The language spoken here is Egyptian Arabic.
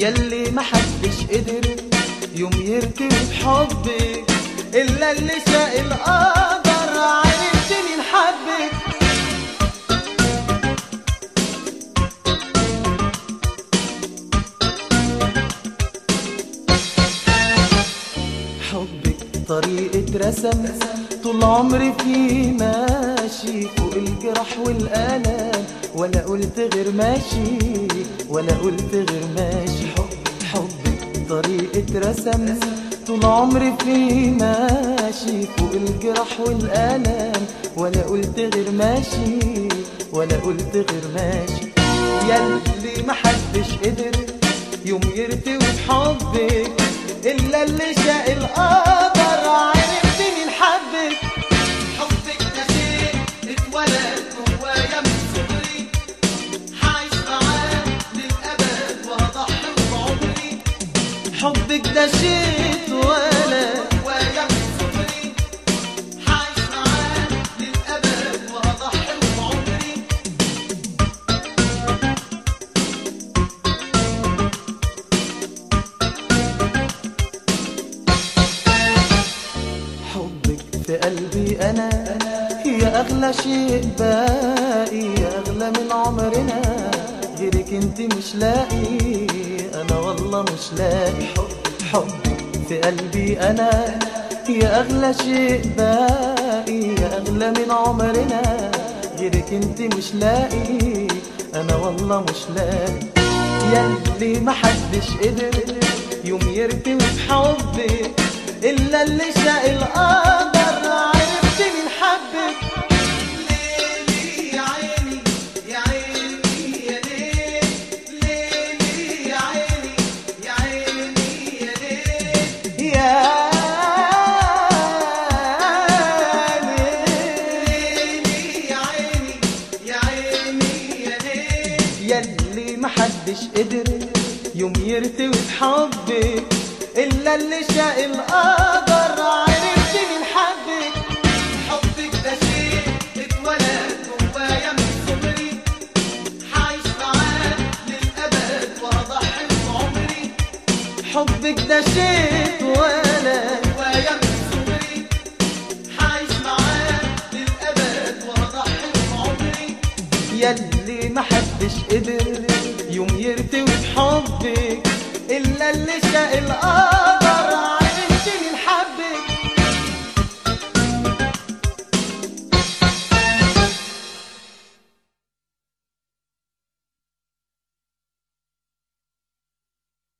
يلي محدش قدر يوم يرتوي بحبك إلا اللي شاء القدر عرفت مين حبك حبك طريقة رسم طول عمري فيه ماشي فوق الجرح والآلام ولا قلت غير ماشي ولا قلت غير ماشي حب حبك طريقة رسم طول عمري فيه ماشي فوق الجرح والآلام ولا قلت غير ماشي ولا قلت غير ماشي يلي محدش قدر يوم يرتوي بحبك إلا اللي شاء القدر عرفت مين حبك حبك ده شيء اتولد جوايا من صغري عايش معاه للأبد وهضحي بعمري حبك ده شيء اتولد جوايا من صغري عايش معاه للأبد وهضحي بعمري حبك في قلبي أنا هي أغلى شيء باقي أغلى من عمرنا غيرك انت مش لاقي أنا والله مش لاقي حب حبك في قلبي أنا هي أغلى شيء باقي أغلى من عمرنا غيرك انت مش لاقي أنا والله مش لاقي يلي محدش قدر يوم يرتوي بحبك إلا اللي شاء القدر عرفت مين حبك ليلي يا عيني يا عيني يا ليل ليلي يا عيني يا عيني يا ليل يا ليلي يا عيني يا عيني يا ليل يلي محدش قدر يوم يرتوي بحبك إلا اللي شاء القدر عرفت مين حبك حبك ده شيء اتولد جوايا من صغري عايش معاه للأبد وهضحي بعمري حبك ده شيء اتولد جوايا من صغري عايش معاه للأبد وهضحي بعمري يلي محدش قدر يوم يرتوي بحبك إلا اللي شاء القدر عرفت مين حبك